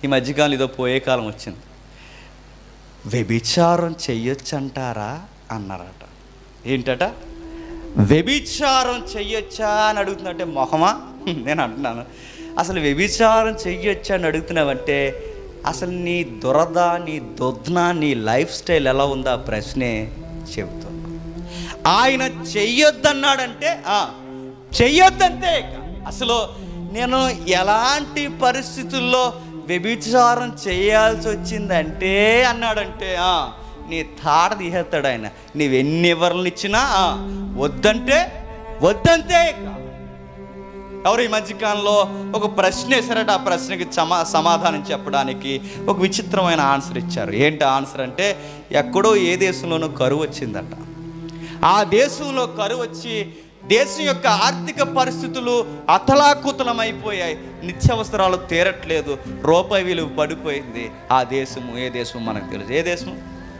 ఈ మధ్యకాలం ఇదో పోయే కాలం వచ్చింది వ్యభిచారం చెయ్యొచ్చంటారా అన్నారట ఏంటట వ్యభిచారం చెయ్యొచ్చా అని అడుగుతున్నట్టే మొహమా నేను అంటున్నాను అసలు వ్యభిచారం చెయ్యొచ్చా అని అడుగుతున్నావంటే అసలు నీ దురద నీ దొద్న నీ లైఫ్ స్టైల్ ఎలా ఉందో ఆ ప్రశ్నే చెబుతున్నా ఆయన చెయ్యొద్దన్నాడంటే ఆ, చెయ్యొద్దంతే ఇక. అసలు నేను ఎలాంటి పరిస్థితుల్లో వ్యభిచారం చేయాల్సి వచ్చిందంటే అన్నాడంటే ఆ, నీ తాడ తీసేస్తాడు ఆయన నీవెన్ని వివరణలు ఇచ్చినా ఆ, వద్దంటే వద్దంతే ఇక. ఎవరు ఈ మధ్యకాలంలో ఒక ప్రశ్న వేశారట ఆ ప్రశ్నకి సమా సమాధానం చెప్పడానికి ఒక విచిత్రమైన ఆన్సర్ ఇచ్చారు ఏంటి ఆన్సర్ అంటే ఎక్కడో ఏ దేశంలోనూ కరువు వచ్చిందట ఆ దేశంలో కరువు వచ్చి దేశం యొక్క ఆర్థిక పరిస్థితులు అతలాకుతలమైపోయాయి నిత్యావసరాలు తీరట్లేదు రూపాయి విలువ పడిపోయింది ఆ దేశము ఏ దేశం మనకు తెలుసు ఏ దేశం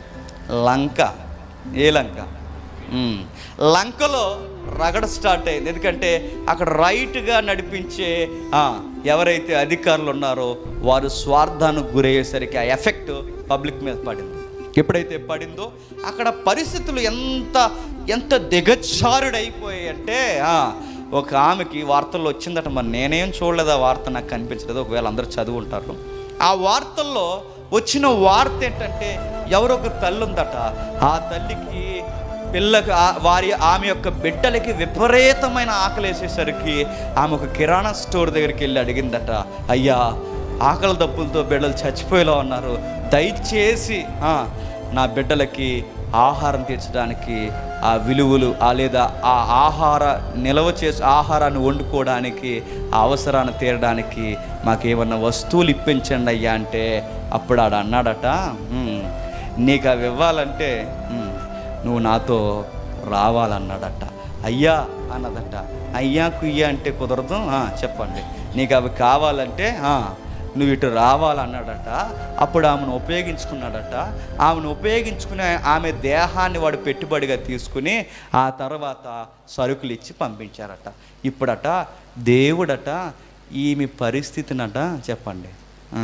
లంక ఏ లంక మ్మ్. లంకలో రగడ స్టార్ట్ అయింది ఎందుకంటే అక్కడ రైట్గా నడిపించే ఆ, ఎవరైతే అధికారులు ఉన్నారో వారు స్వార్థానికి గురయ్యేసరికి ఆ ఎఫెక్ట్ పబ్లిక్ మీద పడింది ఎప్పుడైతే పడిందో అక్కడ పరిస్థితులు ఎంత ఎంత దిగజారుడైపోయాయి అంటే ఆ, ఒక ఆమెకి వార్తల్లో వచ్చిందట మరి నేనేం చూడలేదు ఆ వార్త నాకు కనిపించలేదు ఒకవేళ అందరూ చదువుంటారు ఆ వార్తల్లో వచ్చిన వార్త ఏంటంటే ఎవరో ఒక తల్లి ఉందట ఆ తల్లికి పిల్లకి ఆ- వారి ఆమె యొక్క బిడ్డలకి విపరీతమైన ఆకలి వేసేసరికి ఆమె ఒక కిరాణా స్టోర్ దగ్గరికి వెళ్ళి అడిగిందట అయ్యా ఆకలి దప్పులతో బిడ్డలు చచ్చిపోయేలా ఉన్నారు దయచేసి ఆ, నా బిడ్డలకి ఆహారం తీర్చడానికి ఆ విలువలు ఆ లేదా ఆ ఆహార నిల్వ చేసి ఆహారాన్ని వండుకోవడానికి ఆ అవసరాన్ని తీరడానికి మాకేమన్నా వస్తువులు ఇప్పించండి అయ్యా అంటే అప్పుడు ఆడ అన్నాడట "ఉమ్, నీకు అవి ఇవ్వాలంటే ఉమ్, నువ్వు నాతో రావాలన్నాడట అయ్యా అన్నదట అయ్యా కుయ్యా అంటే కుదరదు "ఆ, చెప్పండి నీకు అవి కావాలంటే "ఆ, నువ్వు ఇటు రావాలన్నాడట అప్పుడు ఆమెను ఉపయోగించుకున్నాడట ఆమెను ఉపయోగించుకునే ఆమె దేహాన్ని వాడు పెట్టుబడిగా తీసుకుని ఆ తర్వాత సరుకులు ఇచ్చి పంపించారట ఇప్పుడట దేవుడట ఈమె పరిస్థితినట చెప్పండి ఆ,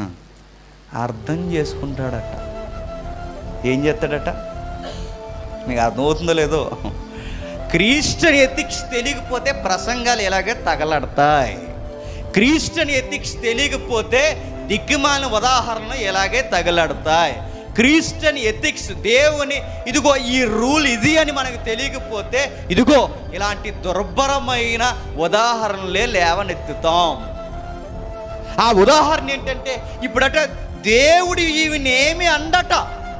అర్థం చేసుకుంటాడట ఏం చేస్తాడట మీకు అర్థమవుతుందో లేదో క్రిస్టియన్ ఎథిక్స్ తెలియకపోతే ప్రసంగాలు ఇలాగే తగలడతాయి క్రిస్టియన్ ఎథిక్స్ తెలియకపోతే దిక్కుమాలిన ఉదాహరణలు ఇలాగే తగలడతాయి క్రిస్టియన్ ఎథిక్స్ దేవుని ఇదిగో ఈ రూల్ ఇది అని మనకు తెలియకపోతే ఇదిగో ఇలాంటి దుర్భరమైన ఉదాహరణలే లేవనెత్తుతాం ఆ ఉదాహరణ ఏంటంటే ఇప్పుడట దేవుడు ఈవినేమి అందట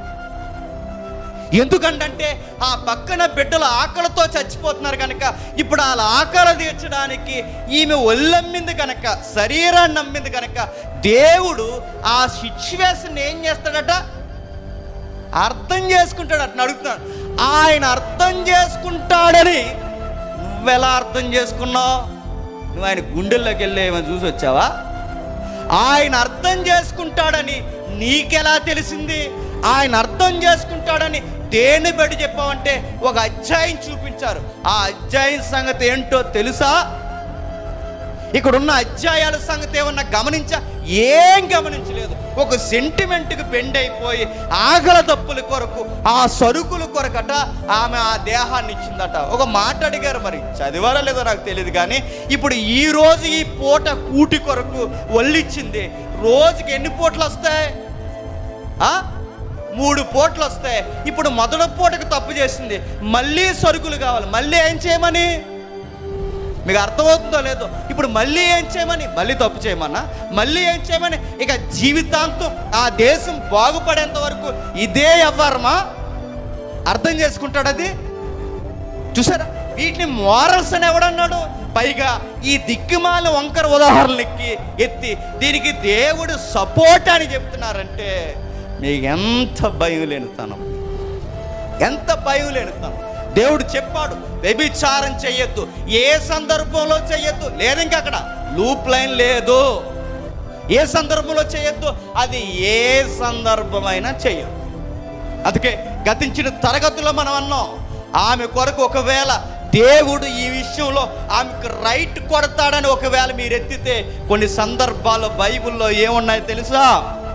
ఎందుకంటే ఆ పక్కన బిడ్డలు ఆకలితో చచ్చిపోతున్నారు కనుక ఇప్పుడు వాళ్ళ ఆకలి తీర్చడానికి ఈమె ఒళ్ళమ్మింది కనుక శరీరాన్ని నమ్మింది కనుక దేవుడు ఆ సిచ్యువేషన్ ఏం చేస్తాడట అర్థం చేసుకుంటాడట అడుగుతున్నాడు ఆయన అర్థం చేసుకుంటాడని నువ్వెలా అర్థం చేసుకున్నావు నువ్వు ఆయన గుండెల్లోకి వెళ్ళి ఏమైనా చూసి వచ్చావా ఆయన అర్థం చేసుకుంటాడని నీకెలా తెలిసింది ఆయన అర్థం చేసుకుంటాడని దేన్ని బట్టి చెప్పావంటే ఒక అధ్యాయం చూపించారు ఆ అధ్యాయం సంగతి ఏంటో తెలుసా ఇక్కడ ఉన్న అధ్యాయాల సంగతి ఏమన్నా గమనించా ఏం గమనించలేదు ఒక సెంటిమెంట్కి బెండ్ అయిపోయి ఆకల తప్పుల కొరకు ఆ సరుకుల కొరకట ఆమె ఆ దేహాన్ని ఇచ్చిందట ఒక మాట అడిగారు మరి చదివారా లేదో నాకు తెలియదు కానీ ఇప్పుడు ఈ రోజు ఈ పూట కూటి కొరకు ఒళ్ళిచ్చింది రోజుకి ఎన్ని పూటలు వస్తాయి ఆ? మూడు పూటలు వస్తాయి ఇప్పుడు మొదటి పూటకు తప్పు చేసింది మళ్ళీ సరుకులు కావాలి మళ్ళీ ఏం చేయమని మీకు అర్థమవుతుందో లేదో ఇప్పుడు మళ్ళీ ఏం చేయమని మళ్ళీ తప్పు చేయమన్నా మళ్ళీ ఏం చేయమని ఇక జీవితాంతం ఆ దేశం బాగుపడేంత వరకు ఇదే వ్యవహారమా అర్థం చేసుకుంటాడు అది చూసారా వీటిని మోరల్స్ అని ఎవడన్నాడు పైగా ఈ దిక్కుమాల వంకర ఉదాహరణలకి ఎత్తి దీనికి దేవుడు సపోర్ట్ అని చెప్తున్నారంటే మీకు ఎంత భయం లేనితనం ఎంత భయం లేనితనం దేవుడు చెప్పాడు వ్యభిచారం చెయ్యొద్దు ఏ సందర్భంలో చెయ్యొద్దు లేదు ఇంకా అక్కడ లూప్ లైన్ లేదు ఏ సందర్భంలో చేయొద్దు అది ఏ సందర్భమైనా చేయొద్దు అందుకే గతించిన తరగతుల్లో మనం అన్నాం ఆమె కొరకు ఒకవేళ దేవుడు ఈ విషయంలో ఆమెకు రైట్ కొడతాడని ఒకవేళ మీరు ఎత్తితే కొన్ని సందర్భాల్లో బైబిల్లో ఏమున్నాయో తెలుసా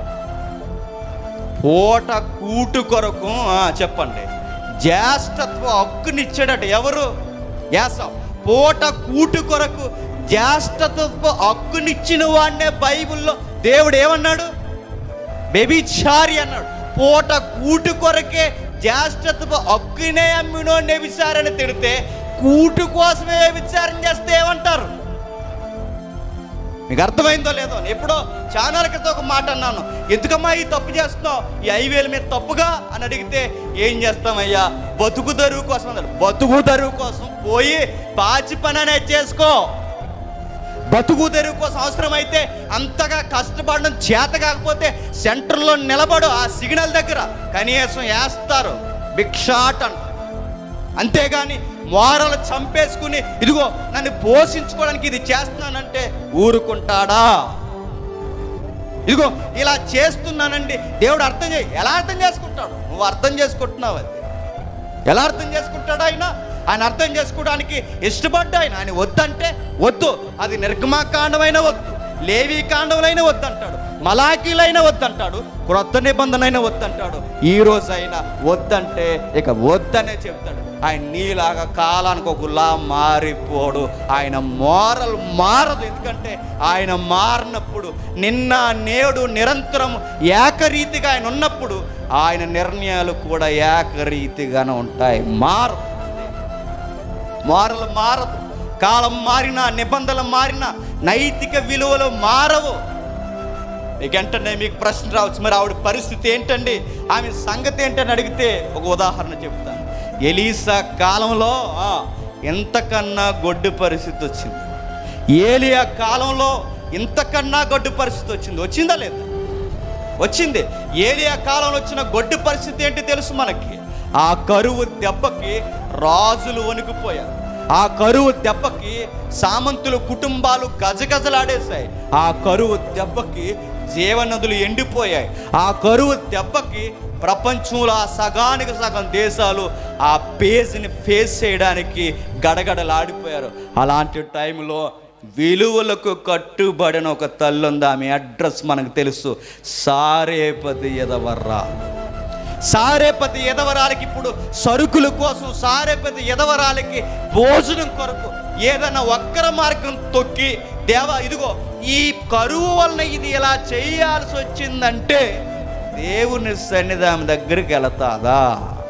పూట కూటు కొరకు ఆ, చెప్పండి జ్యేష్ఠత్వ హక్కునిచ్చాడట ఎవరు యాసవ్ పూట కూటు కొరకు జ్యేష్ఠత్వ హక్కునిచ్చిన వాడినే బైబిల్లో దేవుడు ఏమన్నాడు బెబిచారి అన్నాడు పూట కూటు కొరకే జ్యేష్ఠత్వ హక్కునే అమ్మినో వ్యభిచారని తిడితే కూటు కోసమే వ్యభిచారం చేస్తే ఏమంటారు మీకు అర్థమైందో లేదో ఎప్పుడో చాలా క్రితం ఒక మాట అన్నాను ఎందుకమ్మా ఈ తప్పు చేస్తున్నావు ఈ హైవేల మీద తప్పుగా అని అడిగితే ఏం చేస్తామయ్యా బతుకు దరువు కోసం అన్నాడు బతుకు దరువు కోసం పోయి పాచి పని అనేది చేసుకో బతుకు తెరువు కోసం అవసరమైతే అంతగా కష్టపడడం చేత కాకపోతే సెంటర్లో నిలబడు ఆ సిగ్నల్ దగ్గర కనీసం వేస్తారు భిక్షాటన్ అంతేగాని మోరలు చంపేసుకుని ఇదిగో నన్ను పోషించుకోవడానికి ఇది చేస్తున్నానంటే ఊరుకుంటాడా ఇదిగో ఇలా చేస్తున్నానండి దేవుడు అర్థం చేయి ఎలా అర్థం చేసుకుంటాడు నువ్వు అర్థం చేసుకుంటున్నావు అది ఎలా అర్థం చేసుకుంటాడు ఆయన ఆయన అర్థం చేసుకోవడానికి ఇష్టపడ్డా ఆయన ఆయన వద్దంటే వద్దు అది నిర్గమాకాండమైన వద్దు లేవి కాండములైన వద్దంటాడు మలాకీలైన వద్దంటాడు క్రొత్త నిబంధన అయినా వద్దంటాడు ఈ రోజు అయినా వద్దంటే ఇక వద్దనే చెప్తాడు ఆయన నీలాగా కాలానికి ఒకలా మారిపోడు ఆయన మోరల్ మారదు ఎందుకంటే ఆయన మారినప్పుడు నిన్న నేడు నిరంతరం ఏకరీతిగా ఆయన ఉన్నప్పుడు ఆయన నిర్ణయాలు కూడా ఏకరీతిగానే ఉంటాయి మారు మారలు మారదు కాలం మారినా నిబంధనలు మారినా నైతిక విలువలు మారవు మీకు వెంటనే మీకు ప్రశ్న రావచ్చు మరి ఆవిడ పరిస్థితి ఏంటండి ఆమె సంగతి ఏంటని అడిగితే ఒక ఉదాహరణ చెప్తాను ఎలీసా కాలంలో ఆ, ఎంతకన్నా గొడ్డు పరిస్థితి వచ్చింది ఏలియా కాలంలో ఇంతకన్నా గొడ్డు పరిస్థితి వచ్చింది వచ్చిందా లేదా వచ్చింది ఏలియా కాలంలో వచ్చిన గొడ్డు పరిస్థితి ఏంటి తెలుసు మనకి ఆ కరువు దెబ్బకి రాజులు వణికిపోయారు ఆ కరువు దెబ్బకి సామంతుల కుటుంబాలు గజగజలాడేశాయి ఆ కరువు దెబ్బకి జీవనదులు ఎండిపోయాయి ఆ కరువు దెబ్బకి ప్రపంచంలో ఆ సగానికి సగం దేశాలు ఆ పేజ్ని ఫేస్ చేయడానికి గడగడలాడిపోయారు అలాంటి టైంలో విలువలకు కట్టుబడిన ఒక తల్లి ఉంది ఆమె అడ్రస్ మనకు తెలుసు సారేపతి ఎదవర్రా సారేపతి ఎదవరాలకి ఇప్పుడు సరుకుల కోసం సారేపతి ఎదవరాలకి భోజనం కొరకు ఏదైనా వక్ర మార్గం తొక్కి దేవా ఇదిగో ఈ కరువు వలన ఇది ఇలా చేయాల్సి వచ్చిందంటే దేవుని సన్నిధానం దగ్గరికి వెళతాదా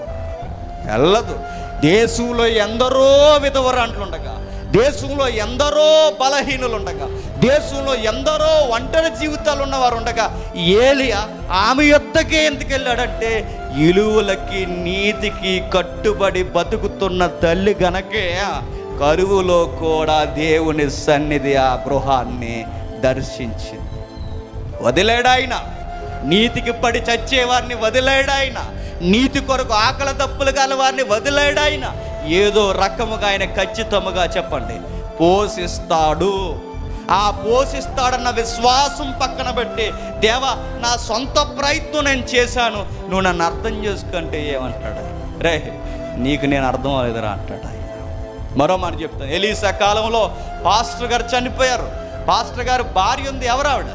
వెళ్ళదు దేశంలో ఎందరో విధవరాంట్లు ఉండగా దేశంలో ఎందరో బలహీనులు ఉండగా దేశంలో ఎందరో ఒంటరి జీవితాలు ఉన్నవారు ఉండగా ఏలియా ఆమె యొద్దకే ఎందుకు వెళ్ళాడంటే ఇలువలకి నీతికి కట్టుబడి బతుకుతున్న తల్లి గనకే కరువులో కూడా దేవుని సన్నిధి ఆ గృహాన్ని దర్శించింది వదిలేడాయన నీతికి పడి చచ్చేవారిని వదిలేడాయన నీతి కొరకు ఆకలి తప్పులు గల వారిని వదిలేడాయన ఏదో రకముగా ఆయన ఖచ్చితముగా చెప్పండి పోషిస్తాడు ఆ పోషిస్తాడన్న విశ్వాసం పక్కన పెట్టి దేవా నా సొంత ప్రయత్నం నేను చేశాను నువ్వు నన్ను అర్థం చేసుకుంటే ఏమంటాడు రే నీకు నేను అర్థం అవ్వలేదురా అంటాడు ఆయన మరో మాట చెప్తాను ఎలీసా కాలంలో పాస్టర్ గారు చనిపోయారు పాస్టర్ గారు భార్య ఉంది ఎవరు ఆవిడ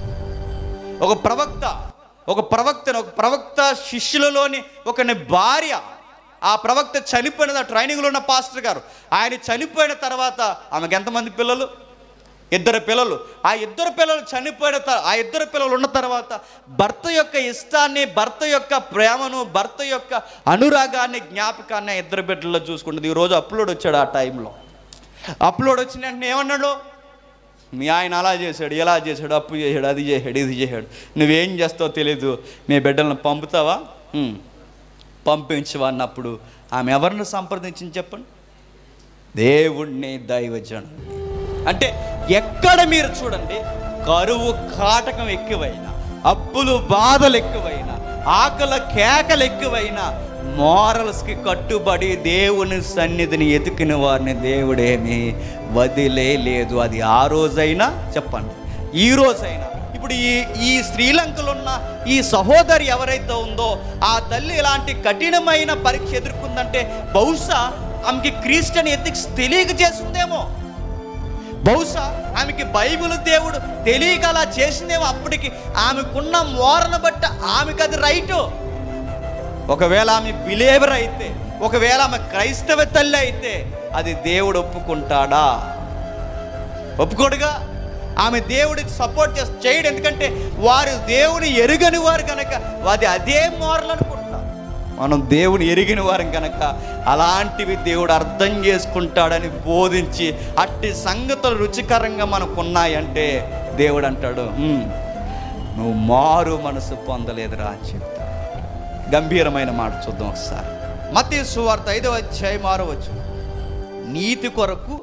ఒక ప్రవక్త ఒక ప్రవక్తను ఒక ప్రవక్త శిష్యులలోని ఒకని భార్య ఆ ప్రవక్త చనిపోయిన ఆ ట్రైనింగ్లో ఉన్న పాస్టర్ గారు ఆయన చనిపోయిన తర్వాత ఆమెకు ఎంతమంది పిల్లలు ఇద్దరు పిల్లలు ఆ ఇద్దరు పిల్లలు చనిపోయిన త- ఆ ఇద్దరు పిల్లలు ఉన్న తర్వాత భర్త యొక్క ఇష్టాన్ని భర్త యొక్క ప్రేమను భర్త యొక్క అనురాగాన్ని జ్ఞాపకాన్ని ఆ ఇద్దరు బిడ్డల్లో చూసుకుంటుంది ఈరోజు అప్లోడ్ వచ్చాడు ఆ టైంలో అప్లోడ్ వచ్చిన వెంటనే ఏమన్నాడు మీ ఆయన అలా చేశాడు ఇలా చేశాడు అప్పు చేశాడు అది చేశాడు ఇది చేశాడు నువ్వేం చేస్తావో తెలీదు మీ బిడ్డలను పంపుతావా ఉమ్. పంపించవా అన్నప్పుడు ఆమె ఎవరిని సంప్రదించింది చెప్పండి దేవుణ్ణి దైవజనం అంటే ఎక్కడ మీరు చూడండి కరువు కాటకం ఎక్కువైనా అప్పులు బాధలు ఎక్కువైనా ఆకల కేకలు ఎక్కువైనా మోరల్స్కి కట్టుబడి దేవుని సన్నిధిని ఎతికిన వారిని దేవుడేమి వదిలే లేదు అది ఆ రోజైనా చెప్పండి ఈ రోజైనా ఇప్పుడు ఈ ఈ శ్రీలంకలో ఉన్న ఈ సహోదరి ఎవరైతే ఉందో ఆ తల్లి ఇలాంటి కఠినమైన పరీక్ష ఎదుర్కొందంటే బహుశా ఆమెకి క్రిస్టియన్ ఎథిక్స్ తెలియక చేసిందేమో బహుశా ఆమెకి బైబిల్ దేవుడు తెలియక అలా చేసిందేమో అప్పటికి ఆమెకున్న మోరను బట్టి ఆమెకు అది రైటు ఒకవేళ ఆమె బిలేవర్ అయితే ఒకవేళ ఆమె క్రైస్తవ తల్లి అయితే అది దేవుడు ఒప్పుకుంటాడా ఒప్పుకోడుగా ఆమె దేవుడికి సపోర్ట్ చేసి చేయడు ఎందుకంటే వారు దేవుని ఎరుగని వారు కనుక అది అదే మోరల్ అనుకుంటారు మనం దేవుని ఎరిగిన వారం కనుక అలాంటివి దేవుడు అర్థం చేసుకుంటాడని బోధించి అట్టి సంగతులు రుచికరంగా మనకు ఉన్నాయంటే దేవుడు అంటాడు "హ్మ్, నువ్వు మారు మనసు పొందలేదురా అని చెప్తాడు గంభీరమైన మాట చూద్దాం ఒకసారి మతీ సువార్త ఐదవ అధ్యాయం మారవచ్చు నీతి కొరకు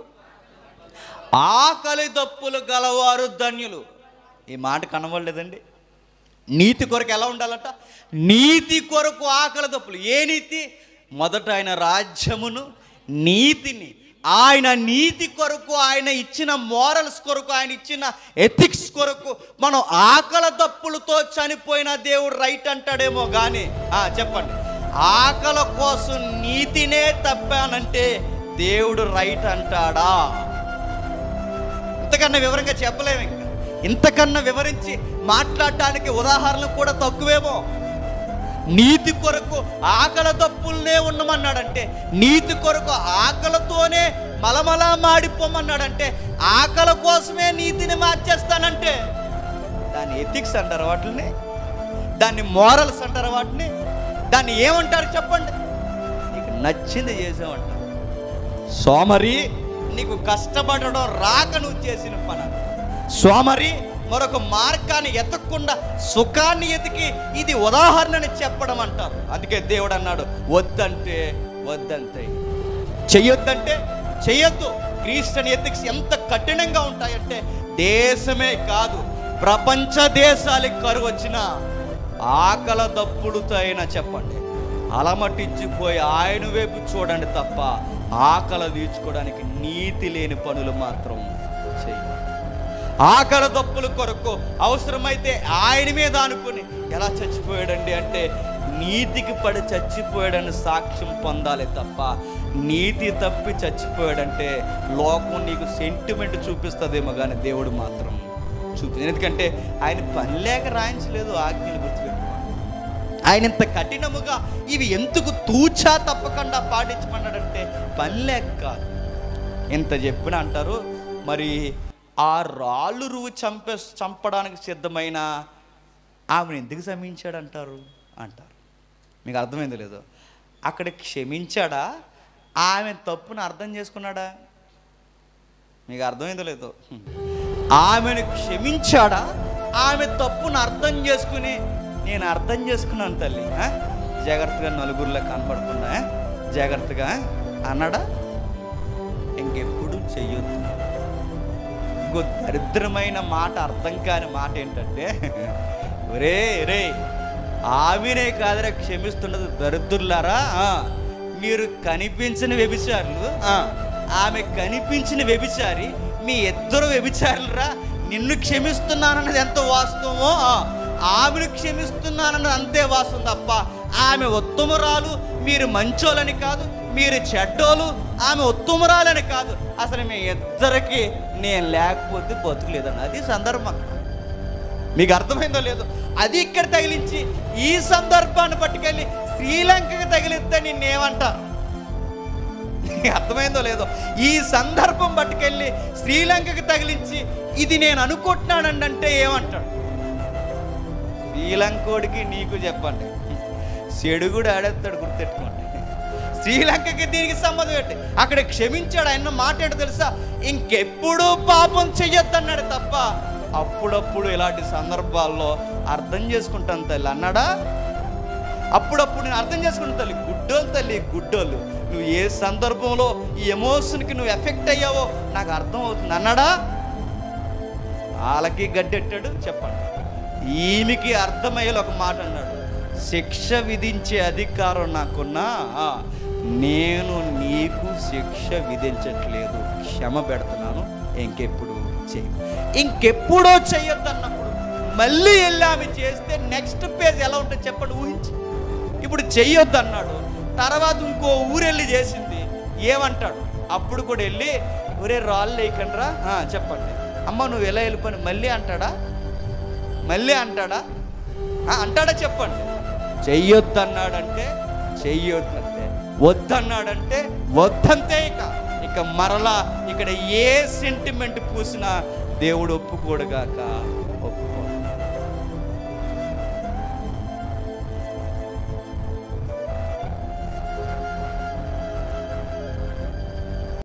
ఆకలి దప్పులు గలవారు ధన్యులు ఈ మాట కనబడలేదండి నీతి కొరకు ఎలా ఉండాలట నీతి కొరకు ఆకలి దప్పులు ఏ నీతి మొదట ఆయన రాజ్యమును నీతిని ఆయన నీతి కొరకు ఆయన ఇచ్చిన మోరల్స్ కొరకు ఆయన ఇచ్చిన ఎథిక్స్ కొరకు మనం ఆకలి దప్పులతో చనిపోయిన దేవుడు రైట్ అంటాడేమో కానీ ఆ, చెప్పండి ఆకలి కోసం నీతినే తప్పానంటే దేవుడు రైట్ అంటాడా ఇంతకన్నా వివరంగా చెప్పలేము ఇంకా ఇంతకన్నా వివరించి మాట్లాడటానికి ఉదాహరణలు కూడా తక్కువేమో నీతి కొరకు ఆకలి తప్పులనే ఉండమన్నాడంటే నీతి కొరకు ఆకలితోనే మలమలా మాడిపోమన్నాడంటే ఆకలి కోసమే నీతిని మార్చేస్తానంటే దాన్ని ఎథిక్స్ అంటారు వాటిని దాన్ని మోరల్స్ అంటారు వాటిని దాన్ని ఏమంటారు చెప్పండి నీకు నచ్చింది చేసామంటారు సోమరి నీకు కష్టపడడం రాక నువ్వు చేసిన పని సోమరి మరొక మార్గాన్ని ఎతకకుండా సుఖాన్ని ఎతికి ఇది ఉదాహరణని చెప్పడం అంటారు అందుకే దేవుడు అన్నాడు వద్దంటే వద్దంతే చెయ్యొద్దంటే చెయ్యొద్దు క్రీస్టియన్ ఎథిక్స్ ఎంత కఠినంగా ఉంటాయంటే దేశమే కాదు ప్రపంచ దేశాలకు కరువు వచ్చినా ఆకల దప్పుడుతో అయినా చెప్పండి అలమటించిపోయి ఆయన వైపు చూడండి తప్ప ఆకలి తీర్చుకోవడానికి నీతి లేని పనులు మాత్రం చేయాలి ఆకలి దప్పుల కొరకు అవసరమైతే ఆయన మీద అనుకుని ఎలా చచ్చిపోయాడండి అంటే నీతికి పడి చచ్చిపోయాడని సాక్ష్యం పొందాలి తప్ప నీతి తప్పి చచ్చిపోయాడంటే లోకం నీకు సెంటిమెంట్ చూపిస్తుందేమో కానీ దేవుడు మాత్రం చూపి ఎందుకంటే ఆయన పని లేక రాయించలేదు ఆజ్ఞలు గుర్తుపెట్టుకోండి ఆయన ఇంత కఠినముగా ఇవి ఎందుకు తూచా తప్పకుండా పాటించమన్నాడంటే పని లేక కాదు ఇంత చెప్పిన అంటారు మరి ఆ రాళ్ళు రువు చంపే చంపడానికి సిద్ధమైన ఆమెను ఎందుకు క్షమించాడంటారు అంటారు మీకు అర్థమైందో లేదో అక్కడ క్షమించాడా ఆమె తప్పును అర్థం చేసుకున్నాడా మీకు అర్థమైందో లేదో హ్మ్. ఆమెను క్షమించాడా ఆమె తప్పును అర్థం చేసుకుని నేను అర్థం చేసుకున్నాను తల్లి ఆ? జాగ్రత్తగా నలుగురిలో కనపడకుండా ఆ? జాగ్రత్తగా అన్నాడా ఇంకెప్పుడు చెయ్యొద్దు ఇంకో దరిద్రమైన మాట అర్థం కాని మాట ఏంటంటే ఒరే రే ఆవినే కాదురా క్షమిస్తున్నది దరిద్రులారా ఆ, మీరు కనిపించిన వ్యభిచారులు ఆ, ఆమె కనిపించిన వ్యభిచారి మీ ఇద్దరు వ్యభిచారులరా నిన్ను క్షమిస్తున్నానన్నది ఎంత వాస్తవమో ఆ, ఆమెను క్షమిస్తున్నానన్నది అంతే వాస్తవం తప్ప ఆమె ఉత్తమురాలు మీరు మంచోలని కాదు మీరు చెడ్డోలు ఆమె ఉత్తమురాలని కాదు అసలు మీ ఇద్దరికి నేను లేకపోతే బతుకులేదండి అది సందర్భం మీకు అర్థమైందో లేదో అది ఇక్కడ తగిలించి ఈ సందర్భాన్ని పట్టుకెళ్ళి శ్రీలంకకి తగిలిస్తే నిన్నేమంటారు నీకు అర్థమైందో లేదో ఈ సందర్భం పట్టుకెళ్ళి శ్రీలంకకి తగిలించి ఇది నేను అనుకుంటున్నానండి అంటే ఏమంటాడు శ్రీలంకోడికి నీకు చెప్పండి చెడుగుడు ఆడేస్తాడు గుర్తెట్టుకోండి శ్రీలంకకి దీనికి సంబంధం ఏంటి అక్కడ క్షమించాడు ఆయన మాట ఏంటో తెలుసా ఇంకెప్పుడు పాపం చెయ్యొద్దన్నాడు తప్ప అప్పుడప్పుడు ఇలాంటి సందర్భాల్లో అర్థం చేసుకుంటాను తల్లి అన్నాడా అప్పుడప్పుడు నేను అర్థం చేసుకుంటాను తల్లి గుడ్డోలు తల్లి గుడ్డోలు నువ్వు ఏ సందర్భంలో ఈ ఎమోషన్కి నువ్వు ఎఫెక్ట్ అయ్యావో నాకు అర్థం అవుతుంది అన్నాడా వాళ్ళకి గడ్డెట్టాడు చెప్పండి ఈమెకి అర్థమయ్యేలా ఒక మాట అన్నాడు శిక్ష విధించే అధికారం నాకున్నా ఆ, నేను నీకు శిక్ష విధించట్లేదు క్షమ పెడుతున్నాను ఇంకెప్పుడు చేయి ఇంకెప్పుడో చెయ్యొద్దు అన్నప్పుడు మళ్ళీ వెళ్ళి ఆమె చేస్తే నెక్స్ట్ పేజ్ ఎలా ఉంటుంది చెప్పండి ఊహించి ఇప్పుడు చెయ్యొద్దు అన్నాడు తర్వాత ఇంకో ఊరెళ్ళి చేసింది ఏమంటాడు అప్పుడు కూడా వెళ్ళి ఒరే రాళ్ళు వేయకండ్రా ఆ, చెప్పండి అమ్మ నువ్వు ఎలా వెళ్ళిపోయి మళ్ళీ అంటాడా మళ్ళీ అంటాడా ఆ, అంటాడా చెప్పండి చెయ్యొద్దన్నాడంటే చెయ్యొద్దంతే వద్దన్నాడంటే వద్దంతే ఇక ఇక మరలా ఇక్కడ ఏ సెంటిమెంట్ పూసినా దేవుడు ఒప్పుకోడుగాక ఒప్పు